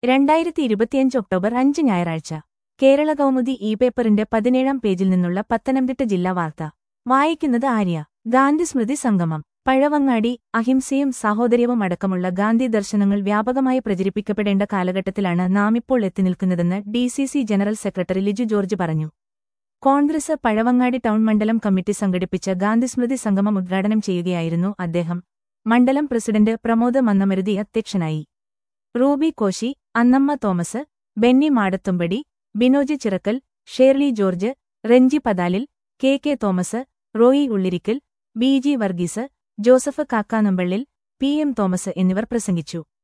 രണ്ടായിരത്തി ഇരുപത്തിയഞ്ച് ഒക്ടോബർ അഞ്ച് ഞായറാഴ്ച കേരള കൗമുദി ഇ പേപ്പറിന്റെ പതിനേഴാം പേജിൽ നിന്നുള്ള പത്തനംതിട്ട ജില്ലാ വാർത്ത വായിക്കുന്നത് ആര്യ ഗാന്ധി സ്മൃതി സംഗമം പഴവങ്ങാടി അഹിംസയും സാഹോദര്യവും അടക്കമുള്ള ഗാന്ധി ദർശനങ്ങൾ വ്യാപകമായി പ്രചരിപ്പിക്കപ്പെടേണ്ട കാലഘട്ടത്തിലാണ് നാമിപ്പോൾ എത്തിനിൽക്കുന്നതെന്ന് D C C general secretary Liju George പറഞ്ഞു കോൺഗ്രസ് പഴവങ്ങാടി ടൗൺ മണ്ഡലം കമ്മിറ്റി സംഘടിപ്പിച്ച ഗാന്ധി സ്മൃതി സംഗമം ഉദ്ഘാടനം ചെയ്യുകയായിരുന്നു അദ്ദേഹം മണ്ഡലം പ്രസിഡന്റ് പ്രമോദ് മന്നമരുതി അധ്യക്ഷനായി Ruby Koshy Annamma Thomas Benny Madathumpady Binoj Chirakkal Shirley George Renji Pathalil K K Thomas Roy Ullirikkal B G Varghese Joseph Kakkanampallil P M Thomas എന്നിവർ പ്രസംഗിച്ചു